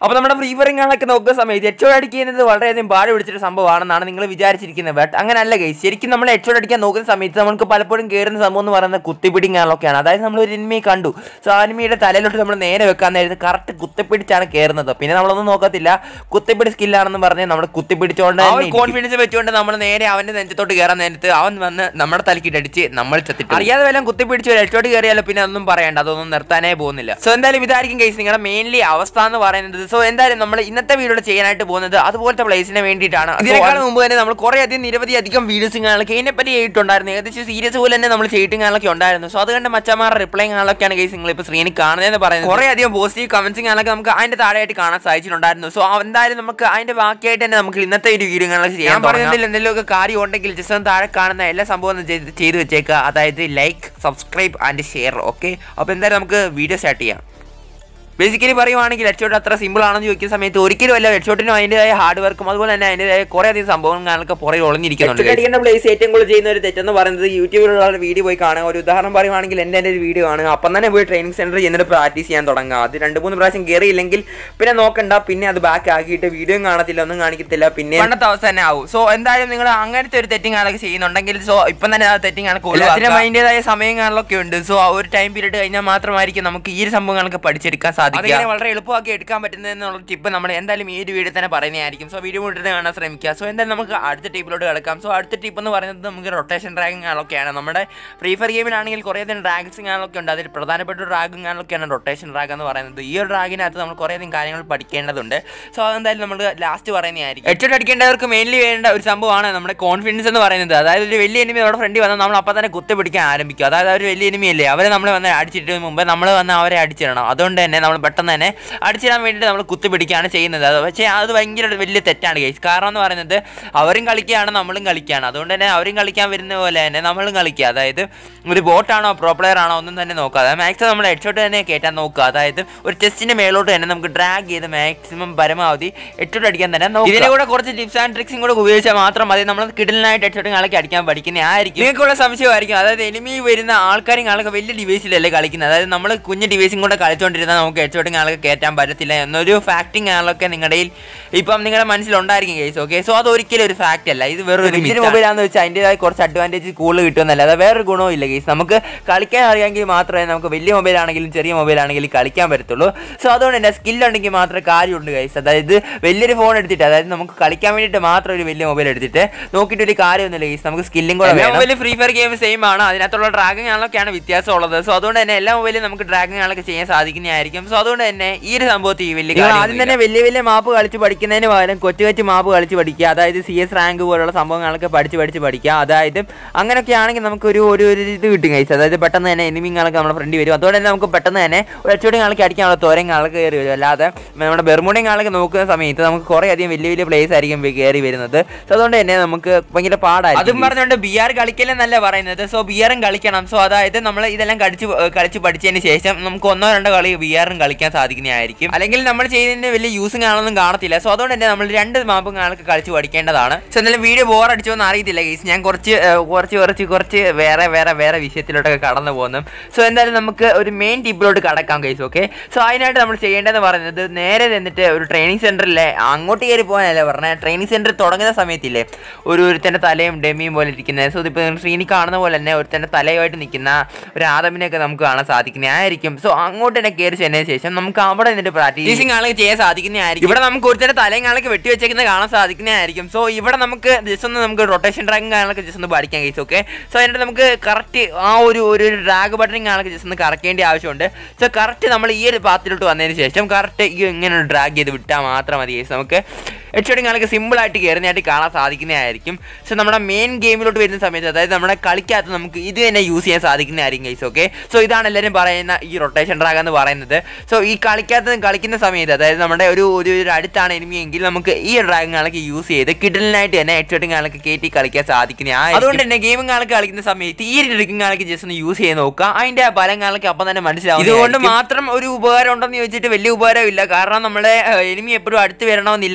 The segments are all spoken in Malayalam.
അപ്പോൾ നമ്മുടെ ഫ്രീ ഫയറിങ്ങാണൊക്കെ നോക്കുന്ന സമയത്ത് എച്ചോട് അടിക്കുന്നത് വളരെയധികം പാട് പിടിച്ചൊരു സംഭവമാണെന്നാണ് നിങ്ങൾ വിചാരിച്ചിരിക്കുന്നത് ബട്ട് അങ്ങനെയല്ല ഗൈസ് ശരിക്കും നമ്മൾ എച്ചോട് അടിക്കാൻ നോക്കുന്ന സമയത്ത് നമുക്ക് പലപ്പോഴും കയറുന്ന സംഭവം എന്ന് പറയുന്നത് കുത്തിപ്പിടിങ്ങാണൊക്കെയാണ് അതായത് നമ്മൾ ഒരു എനിമിയെ കണ്ടു സോ ആ എനിമിയുടെ തലയിലോട്ട് നമ്മൾ നേരെ വെക്കാൻ നേരത്ത് കറക്റ്റ് കുത്തിപ്പിടിച്ചാണ് കയറുന്നത് പിന്നെ നമ്മളൊന്നും നോക്കത്തില്ല കുത്തിപ്പിടി സ്കില്ലാണെന്ന് പറഞ്ഞ് നമ്മൾ കുത്തിപ്പിടിച്ചോണ്ട് കോൺഫിഡൻസ് വെച്ചുകൊണ്ട് നമ്മൾ നേരെ അവന്റെ നെഞ്ചത്തോട്ട് കയറാൻ നേരത്ത് അവൻ വന്ന് നമ്മുടെ തലക്കിട്ട് അടിച്ച് നമ്മൾ ചത്തിട്ട് അറിയാതെ വല്ലതും കുത്തിപ്പിടിച്ച് ഒരു എച്ചോട്ട് കയറിയാലോ പിന്നെ ഒന്നും പറയണ്ട അതൊന്നും നിർത്താനേ പോകുന്നില്ല സോ എന്തായാലും ഇതായിരിക്കും കേസ് നിങ്ങളുടെ മെയിൻലി അവസ്ഥ എന്ന് പറയുന്നത് സോ എന്തായാലും നമ്മൾ ഇന്നത്തെ വീഡിയോ ചെയ്യാനായിട്ട് പോകുന്നത് അതുപോലത്തെ പ്ലേസിന് വേണ്ടിയിട്ടാണ് ഇതിനേക്കാൾ മുമ്പ് തന്നെ നമ്മൾ കുറേ അധികം നിരവധി അധികം വീഡിയോസ് കാണാനൊക്കെ ഇതിനെപ്പറ്റി ചെയ്തിട്ടുണ്ടായിരുന്നു ഏകദേശം സീരിയസ് പോലെ തന്നെ നമ്മൾ ചെയ്തിട്ടും കാണാനൊക്കെ ഉണ്ടായിരുന്നു സോ അതുകൊണ്ട് മച്ചമാരുടെ റിപ്ലൈ കാണാനൊക്കെയാണ് കേസ് നിങ്ങൾ ഇപ്പോൾ സ്ക്രീനിൽ കാണുന്നതെന്ന് പറയുന്നത് കുറേ അധികം പോസിറ്റീവ് കമന്റ്സ് കാണാനൊക്കെ നമുക്ക് അതിന്റെ താഴെയായിട്ട് കാണാൻ സാധിച്ചിട്ടുണ്ടായിരുന്നു സോ എന്തായാലും നമുക്ക് അതിന്റെ ബാക്കിയായിട്ട് തന്നെ നമുക്ക് ഇന്നത്തെ ഒരു വീഡിയോ കാണാനൊക്കെ ചെയ്യാൻ പറയുന്നതിൽ എന്തെങ്കിലുമൊക്കെ കാര്യം ഉണ്ടെങ്കിൽ ജസ്റ്റ് ഒന്ന് താഴെ കാണുന്ന എല്ലാ സംഭവം ഒന്ന് ചെയ്ത് ചെയ്ത് വെച്ചേക്കുക അതായത് like subscribe and share okay അപ്പോൾ എന്തായാലും നമുക്ക് വീഡിയോ സ്റ്റാർട്ട് ചെയ്യാം ബേസിക്കലി പറയുവാണെങ്കിൽ ഹെഡ്ഷോട്ട് അത്ര സിമ്പിൾ ആണെന്ന് ചോദിക്കുന്ന സമയത്ത് ഒരിക്കലും അല്ല ഹെഡ്ഷോട്ടിനും അതിൻ്റെതായ ഹാർഡ് വർക്കും അതുപോലെ തന്നെ അതിൻ്റെതായ കുറേ അധികം സംഭവങ്ങളൊക്കെ പുറകെ ഒളിഞ്ഞിരിക്കുന്നുണ്ട് അടിക്കേണ്ട പ്ലേസ് ഏറ്റവും കൂടുതൽ ചെയ്യുന്ന ഒരു തെറ്റെന്ന് പറയുന്നത് യൂട്യൂബിലുള്ള വീഡിയോ പോയി കാണുക ഒരു ഉദാഹരണം പറയുവാണെങ്കിൽ എൻ്റെ എൻ്റെ ഒരു വീഡിയോ കാണുക അപ്പം തന്നെ പോയി ട്രെയിനിങ് സെൻറ്ററിൽ ചെന്നിട്ട് പ്രാക്ടീസ് ചെയ്യാൻ തുടങ്ങുക അത് രണ്ട് മൂന്ന് പ്രാവശ്യം കയറിയില്ലെങ്കിൽ പിന്നെ നോക്കണ്ട പിന്നെ അത് ബാക്ക് ആക്കിയിട്ട് വീഡിയോയും കാണത്തില്ല ഒന്നും കാണിക്കത്തില്ല പിന്നെ പണ്ടത്തെ അവസ്ഥ തന്നെ ആവും സോ എന്തായാലും നിങ്ങൾ അങ്ങനത്തെ ഒരു തെറ്റിംഗ് കാണൊക്കെ ചെയ്യുന്നുണ്ടെങ്കിൽ സോ ഇപ്പം തന്നെ ആ തെറ്റിംഗ് കാണൊക്കെ അതിനും അതിൻ്റെതായ സമയം കാണലൊക്കെ ഉണ്ട് സോ ആ ഒരു ടൈം പീരീഡ് കഴിഞ്ഞാൽ മാത്രമായിരിക്കും നമുക്ക് ഈ ഒരു സംഭവങ്ങളൊക്കെ പഠിച്ചെടുക്കാൻ സാധിക്കും അതിങ്ങനെ വളരെ എളുപ്പമാക്കി എടുക്കാൻ പറ്റുന്നതെന്നുള്ള ടിപ്പ് നമ്മൾ എന്തായാലും ഈ ഒരു വീഡിയോ തന്നെ പറയുന്നതായിരിക്കും സോ വീഡിയോ മുഴുവൻ കാണാൻ ശ്രമിക്കുക സോ എന്തായാലും നമുക്ക് അടുത്ത ടിപ്പിലോട്ട് കിടക്കാം സോ അടുത്ത ടിപ്പ് എന്ന് പറയുന്നത് നമുക്ക് റൊട്ടേഷൻ ഡ്രാഗിങ് ആണൊക്കെയാണ് നമ്മുടെ ഫ്രീ ഫയർ ഗെയിമിലാണെങ്കിൽ കുറേ അധികം ഡ്രാഗ്സിങ് ആണൊക്കെ ഉണ്ട് അതിൽ പ്രധാനപ്പെട്ട ഒരു ഡ്രാഗിങ് ആണൊക്കെയാണ് റൊട്ടേഷൻ ഡ്രാഗ് എന്ന് പറയുന്നത് ഈ ഒരു ഡ്രാഗിനകത്ത് നമ്മൾ കുറേ അധികം കാര്യങ്ങൾ പഠിക്കേണ്ടതുണ്ട് സോ അതെന്തായാലും നമ്മൾ ലാസ്റ്റ് പറയുന്നതായിരിക്കും ഹെഡ്ഷോട്ട് അടിക്കേണ്ടവർക്ക് മെയിൻലി വേണ്ട ഒരു സംഭവമാണ് നമ്മുടെ കോൺഫിഡൻസ് എന്ന് പറയുന്നത് അതായത് ഒരു വലിയ എനിമി നമ്മുടെ ഫ്രണ്ടിൽ വന്നാൽ നമ്മൾ അപ്പം തന്നെ കുത്തി പിടിക്കാൻ ആരംഭിക്കും അതായത് അവർ വലിയ എനിമി അല്ലേ അവരെ നമ്മൾ വന്ന് അടിച്ചിട്ട് മുമ്പ് നമ്മൾ വന്ന് അവരെ അടിച്ചിടണം അതുകൊണ്ട് തന്നെ നമ്മൾ പെട്ടെന്ന് തന്നെ അടിച്ചിടാൻ വേണ്ടിയിട്ട് നമ്മൾ കുത്തി പിടിക്കുകയാണ് ചെയ്യുന്നത് അത് പക്ഷേ അത് ഭയങ്കര ഒരു വലിയ തെറ്റാണ് കേസ് കാരണം എന്ന് പറയുന്നത് അവരും കളിക്കുകയാണ് നമ്മളും കളിക്കുകയാണ് അതുകൊണ്ട് തന്നെ അവരും കളിക്കാൻ വരുന്ന പോലെ തന്നെ നമ്മളും കളിക്കുക അതായത് ഒരു ബോട്ടാണോ പ്രോ പ്ലെയർ ആണോ ഒന്നും തന്നെ നോക്കാതെ മാക്സിമം നമ്മൾ ഹെഡ്ഷോട്ട് തന്നെ കയറ്റാൻ നോക്കുക അതായത് ഒരു ടെസ്റ്റിന്റെ മേലോട്ട് തന്നെ നമുക്ക് ഡ്രാഗ് ചെയ്ത് മാക്സിമം പരമാവധി ഹെഡ്ഷോട്ട് അടിക്കാൻ തന്നെ നോക്കുക ഇതിനെ കൂടെ കുറച്ച് ടിപ്സ് ആൻഡ് ട്രിക്സും കൂടെ ഉപയോഗിച്ചാൽ മാത്രം മതി നമ്മൾ കിടലിനായിട്ട് ഹെഡ്ഷോട്ട് കളി അടിക്കാൻ പഠിക്കുന്ന ആയിരിക്കും നിങ്ങൾക്കുള്ള സംശയമായിരിക്കും അതായത് എനിമി വരുന്ന ആൾക്കാരും ആളൊക്കെ വലിയ ഡിവൈസിലല്ലേ കളിക്കുന്നത് അതായത് നമ്മൾ കുഞ്ഞ് ഡിവൈസും കൂടെ കളിച്ചുകൊണ്ടിരുന്നാൽ നമുക്ക് ഹെഡ്ഷോട്ടും ആളൊക്കെ കയറ്റാൻ പറ്റത്തില്ല എന്നൊരു ഫാക്റ്റിംഗ് ആളൊക്കെ നിങ്ങളുടെ ഇപ്പം നിങ്ങളുടെ മനസ്സിലുണ്ടായിരിക്കും കേസ് ഓക്കെ സോ അത് ഒരിക്കലും ഒരു ഫാക്റ്റ് അല്ല ഇത് വെറും ഒരു മൊബൈലാന്ന് വെച്ചാൽ അതിൻ്റെതായ കുറച്ച് അഡ്വാൻറ്റേജ് കൂടുതൽ കിട്ടുമെന്നല്ല അത് വേറൊരു ഗുണവും ഇല്ല കേസ് നമുക്ക് കളിക്കാൻ അറിയാമെങ്കിൽ മാത്രമേ നമുക്ക് വലിയ മൊബൈൽ ആണെങ്കിലും ചെറിയ മൊബൈൽ ആണെങ്കിലും കളിക്കാൻ പറ്റത്തുള്ളൂ സോ അതുകൊണ്ട് തന്നെ സ്കില്ലുണ്ടെങ്കിൽ മാത്രമേ കാര്യമുണ്ട് കൈസ് അതായത് വലിയൊരു ഫോൺ എടുത്തിട്ട് അതായത് നമുക്ക് കളിക്കാൻ വേണ്ടിയിട്ട് മാത്രം ഒരു വലിയ മൊബൈൽ എടുത്തിട്ട് നോക്കിയിട്ട് ഒരു കാര്യമൊന്നുമില്ല കേസ് നമുക്ക് സ്കില്ലും കൂടെ mobile Free Fire game same ആണ് അതിനകത്തുള്ള ഡ്രാഗിങ് ആണൊക്കെയാണ് വ്യത്യാസമുള്ളത് സോ അതുകൊണ്ട് തന്നെ എല്ലാ മൊബൈലും നമുക്ക് ഡ്രാഗിങ് ആളൊക്കെ ചെയ്യാൻ സാധിക്കുന്നതായിരിക്കും സോ അതുകൊണ്ട് തന്നെ ഈ ഒരു സംഭവത്തിൽ ഈ വലിയ ആദ്യം തന്നെ വലിയ വലിയ മാപ്പ് കളിച്ച് പഠിക്കുന്നതിന് പകരം കൊച്ചു കൊച്ചു മാപ്പ് കളിച്ച് പഠിക്കുക അതായത് സി എസ് റാങ്ക് പോലുള്ള സംഭവങ്ങളൊക്കെ പഠിച്ച് പഠിച്ച് പഠിക്കുക അതായത് അങ്ങനെയൊക്കെ ആണെങ്കിൽ നമുക്ക് ഒരു ഒരു ഒരു ഇത് കിട്ടും കൈസ് അതായത് പെട്ടെന്ന് തന്നെ എനിമിങ്ങളൊക്കെ നമ്മുടെ ഫ്രണ്ട് വരും അതുകൊണ്ട് തന്നെ നമുക്ക് പെട്ടെന്ന് തന്നെ ഒരു അച്ചോടി ആൾക്ക് അടിക്കാനുള്ള തോരൻ ആൾക്ക് കയറി വരും അല്ലാതെ നമ്മുടെ ബെർമുടിയും ആളൊക്കെ നോക്കുന്ന സമയത്ത് നമുക്ക് കുറേ അധികം വലിയ വലിയ പ്ലേസ് ആയിരിക്കും കയറി വരുന്നത് സോ അതുകൊണ്ട് തന്നെ നമുക്ക് ഭയങ്കര പാടായിരിക്കും അതും പറഞ്ഞുകൊണ്ട് ബി ആർ കളിക്കലെന്നല്ല പറയുന്നത് സോ ബി ആറും കളിക്കണം സോ അതായത് നമ്മൾ ഇതെല്ലാം കളിച്ച് കളിച്ച് പഠിച്ചതിന് ശേഷം നമുക്ക് ഒന്നോ രണ്ടോ കളി ബി ആറും കളിക്കാൻ സാധിക്കുന്നതായിരിക്കും അല്ലെങ്കിൽ നമ്മൾ ചെയ്യുന്നതിന് വലിയ യൂസും കാണുന്നൊന്നും കാണത്തില്ല സോ അതുകൊണ്ട് തന്നെ നമ്മൾ രണ്ട് മാപ്പും കാണൊക്കെ കളിച്ച് പഠിക്കേണ്ടതാണ് സോ എന്തായാലും വീഡിയോ ബോർ അടിച്ചോന്ന് അറിയത്തില്ല ഗീസ് ഞാൻ കുറച്ച് ഏഹ്, കുറച്ച് കുറച്ച് കുറച്ച് വേറെ വേറെ വേറെ വിഷയത്തിലോട്ടൊക്കെ കടന്നു പോകുന്നു സോ എന്തായാലും നമുക്ക് ഒരു മെയിൻ ടിപ്പിലോട്ട് കടക്കാം ഗൈസ് ഓക്കെ സോ അതിനായിട്ട് നമ്മൾ ചെയ്യേണ്ടതെന്ന് പറയുന്നത് നേരെ നിന്നിട്ട് ഒരു ട്രെയിനിങ് സെൻറ്ററിലെ അങ്ങോട്ട് കയറി പോകാനല്ലേ പറഞ്ഞത് ട്രെയിനിങ് സെൻറ്റർ തുടങ്ങുന്ന സമയത്തില്ലേ ഒരു ഒരുത്തൻ്റെ തലയും ഡെമിയും പോലെ ഇരിക്കുന്നത് സോ ഇതിപ്പോൾ സ്ക്രീനിൽ കാണുന്ന പോലെ തന്നെ ഒരുത്തൻ്റെ തലയുമായിട്ട് നിൽക്കുന്ന ഒരു ആദമിനെയൊക്കെ നമുക്ക് കാണാൻ സാധിക്കുന്നതായിരിക്കും സോ അങ്ങോട്ട് തന്നെ കയറി ചെന്നതിന് ശേഷം നമുക്ക് അവിടെ നിന്നിട്ട് പ്രാക്ടീസിങ് ആളൊക്കെ ചെയ്യാൻ സാധിക്കുന്നതായിരിക്കും ഇവിടെ നമുക്ക് ഒരുത്തൻ്റെ തലയും ആളൊക്കെ വെട്ടി വെച്ചേക്കുന്നത് കാണാൻ സാധിക്കുന്നതായിരിക്കും സോ ഇവിടെ നമുക്ക് ജസ്റ്റ് ഒന്ന് നമുക്ക് റൊട്ടേഷൻ ഡ്രാഗും കാണൊക്കെ ജസ്റ്റ് ഒന്ന് പഠിക്കാൻ കഴിച്ചു ഓക്കെ സോ അതിനായിട്ട് നമുക്ക് കറക്റ്റ് ആ ഒരു ഒരു ഡ്രാഗ് ബട്ടണിങ് കാണൊക്കെ ജസ്റ്റ് ഒന്ന് കറക്കേണ്ട ആവശ്യമുണ്ട് സോ കറക്റ്റ് നമ്മൾ ഈ ഒരു പാത്തിലോട്ട് വന്നതിന് ശേഷം കറക്റ്റ് ഈ ഇങ്ങനെ ഒരു ഡ്രാഗ് ചെയ്ത് വിട്ടാൽ മാത്രം മതി guys. നമുക്ക് ഹെഡ്ഷോട്ടിങ് ആൾക്ക് സിമ്പിളായിട്ട് കയറുന്നതായിട്ട് കാണാൻ സാധിക്കുന്നതായിരിക്കും സോ നമ്മുടെ മെയിൻ ഗെയിമിലോട്ട് വരുന്ന സമയത്ത് അതായത് നമ്മുടെ കളിക്കകത്ത് നമുക്ക് ഇത് തന്നെ യൂസ് ചെയ്യാൻ സാധിക്കുന്നതായിരിക്കും ഗൈസ് ഓക്കെ സോ ഇതാണ് എല്ലാവരും പറയുന്ന ഈ റൊട്ടേഷൻ ഡ്രാഗ് എന്ന് പറയുന്നത് സോ ഈ കളിക്കകത്ത് കളിക്കുന്ന സമയത്ത് അതായത് നമ്മുടെ ഒരു ഒരു ഒരു അടുത്താണ് എനിമി എങ്കിൽ നമുക്ക് ഈ ഡ്രാഗിങ് ആളൊക്കെ യൂസ് ചെയ്ത് കിഡലിനായിട്ട് തന്നെ ഹെഡ്ഷോട്ടിങ് ആളൊക്കെ കയറ്റി കളിക്കാൻ സാധിക്കുന്ന അതുകൊണ്ട് തന്നെ ഗെയിമിംഗ് ആൾക്ക് കളിക്കുന്ന സമയത്ത് ഈ ട്രിക്കിംഗ് ആൾക്ക് ജസ്റ്റ് ഒന്ന് യൂസ് ചെയ്ത് നോക്കുക അതിന്റെ ഫലം ആൾക്ക് അപ്പം തന്നെ മനസ്സിലാവും ഇതുകൊണ്ട് മാത്രം ഒരു ഉപകാരം ഉണ്ടെന്ന് ചോദിച്ചിട്ട് വലിയ ഉപകാരമില്ല കാരണം നമ്മുടെ എനിമി എപ്പോഴും അടുത്ത് വരണമെന്നില്ല ഗെയ്സ് അതുകൊണ്ട്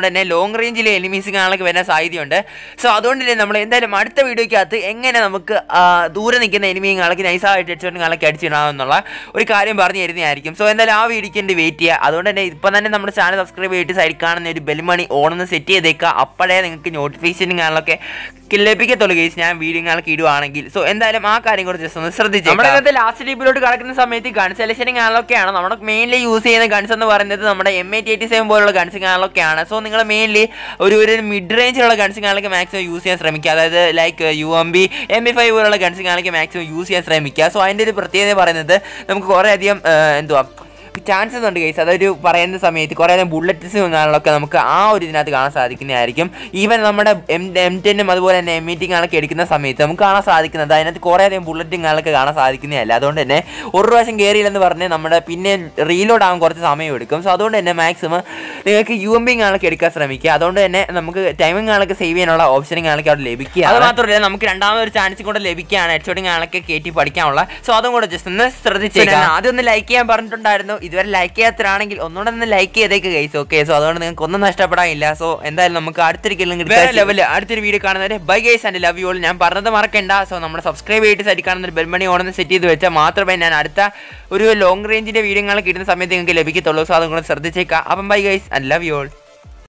അതുകൊണ്ട് തന്നെ ലോങ് റേഞ്ചിലെ എനിമീസ് കാണാനൊക്കെ വരാൻ സാധ്യതയുണ്ട് സോ അതുകൊണ്ട് തന്നെ നമ്മൾ എന്തായാലും അടുത്ത വീഡിയോയ്ക്കകത്ത് എങ്ങനെ നമുക്ക് ആ, ദൂരെ നിൽക്കുന്ന എനിമിയും കാണാൻ നൈസായിട്ട് ഹെഡ്ഷോട്ടും കാണാൻ അടിച്ചിടാമെന്നുള്ള ഒരു കാര്യം പറഞ്ഞു തരുന്നതായിരിക്കും സോ എന്തായാലും ആ വീഡിയോക്ക് എൻ്റെ വെയിറ്റ് ചെയ്യുക അതുകൊണ്ട് തന്നെ ഇപ്പം തന്നെ നമ്മുടെ ചാനൽ സബ്സ്ക്രൈബ് ചെയ്തിട്ട് സൈഡിൽ കാണുന്ന ഒരു ബെൽമണി ഓണെന്ന് സെറ്റ് ചെയ്തേക്കുക അപ്പോഴേ നിങ്ങൾക്ക് നോട്ടിഫിക്കേഷനും കാണാനൊക്കെ ലഭിക്കത്തുള്ളൂ കേസ് ഞാൻ വീഡിയോ കാണാനൊക്കെ ഇടുവാണെങ്കിൽ സോ എന്തായാലും ആ കാര്യം കൂടെ ജസ്റ്റ് ഒന്ന് ശ്രദ്ധിച്ചു നമ്മുടെ ഇന്നത്തെ ലാസ്റ്റ് ഡീപ്പിലോട്ട് കിടക്കുന്ന സമയത്ത് ഗൺ സെലക്ഷനും കാണലൊക്കെയാണ് നമ്മുടെ മെയിൻലി യൂസ് ചെയ്യുന്ന ഗൺസ് എന്ന് പറയുന്നത് നമ്മുടെ M A T eighty seven പോലുള്ള ഗൺസ് കാണലൊക്കെയാണ് സോ നിങ്ങൾ മെയിൻലി ഒരു ഒരു മിഡ് റേഞ്ചിലുള്ള ഗൺസ് കാണലൊക്കെ മാക്സിമം യൂസ് ചെയ്യാൻ ശ്രമിക്കുക അതായത് like U M P M P five പോലുള്ള ഗൺസ് കാണലൊക്കെ മാക്സിമം യൂസ് ചെയ്യാൻ ശ്രമിക്കുക സോ അതിൻ്റെ ഒരു പ്രത്യേകത പറയുന്നത് നമുക്ക് കുറേ അധികം ആ, എന്തുവാ ചാൻസസ് ഉണ്ട് കേസ് അതൊരു പറയുന്ന സമയത്ത് കുറേ നേരം ബുള്ളറ്റ്സ് കാണാനൊക്കെ നമുക്ക് ആ ഒരു ഇതിനകത്ത് കാണാൻ സാധിക്കുന്നതായിരിക്കും ഈവൻ നമ്മുടെ എം എം ടെന്നും അതുപോലെ തന്നെ എം ഇ കാണൊക്കെ എടുക്കുന്ന സമയത്ത് നമുക്ക് കാണാൻ സാധിക്കുന്നത് അതിനകത്ത് കുറേ അധികം ബുള്ളറ്റും കാണൊക്കെ കാണാൻ സാധിക്കുന്നതല്ല അതുകൊണ്ട് തന്നെ ഒരു പ്രാവശ്യം കയറിയില്ലെന്ന് പറഞ്ഞ് നമ്മുടെ പിന്നെ റീലോഡ് ആകാൻ കുറച്ച് സമയം എടുക്കും സോ അതുകൊണ്ട് തന്നെ മാക്സിമം നിങ്ങൾക്ക് യു എം ബി കാണൊക്കെ എടുക്കാൻ ശ്രമിക്കുക അതുകൊണ്ട് തന്നെ നമുക്ക് ടൈമിംഗ് കാണൊക്കെ സേവ് ചെയ്യാനുള്ള ഓപ്ഷനും കാണൊക്കെ അവിടെ ലഭിക്കുക അത് മാത്രമല്ല നമുക്ക് രണ്ടാമതൊരു ചാൻസ് കൂടെ ലഭിക്കുകയാണ് ഹെഡ്ഷോട്ടും കാണൊക്കെ കയറ്റി പഠിക്കാനുള്ള സോ അതും കൂടെ ജസ്റ്റ് ഒന്ന് ശ്രദ്ധിച്ചേക്കാം ആദ്യം ഒന്ന് ലൈക്ക് ചെയ്യാൻ പറഞ്ഞിട്ടുണ്ടായിരുന്നു ഇതുവരെ ലൈക്ക് ചെയ്യാത്തരാണെങ്കിൽ ഒന്നുകൂടെ ഒന്ന് ലൈക്ക് ചെയ്തേക്ക് ഗൈസ് ഓക്കെ സോ അതുകൊണ്ട് നിങ്ങൾക്ക് ഒന്നും നഷ്ടപ്പെടാനില്ല സോ എന്തായാലും നമുക്ക് അടുത്തൊരു വേറെ ലെവല് അടുത്തൊരു വീഡിയോ കാണുന്നവരെ bye guys and love you all ഞാൻ പറഞ്ഞത് മറക്കണ്ട സോ നമ്മുടെ സബ്സ്ക്രൈബ് ചെയ്തിട്ട് സൈഡിൽ കാണുന്ന ഒരു ബെൽമണി ഓണെന്ന് സെറ്റ് ചെയ്ത് വെച്ചാൽ മാത്രമേ ഞാൻ അടുത്ത ഒരു ലോങ് റേഞ്ചിന്റെ വീഡിയോകൾ കിട്ടുന്ന സമയത്ത് നിങ്ങൾക്ക് ലഭിക്കത്തുള്ളൂ സോ അതും കൂടെ ശ്രദ്ധിച്ചേക്കാം അപ്പം bye guys and love you all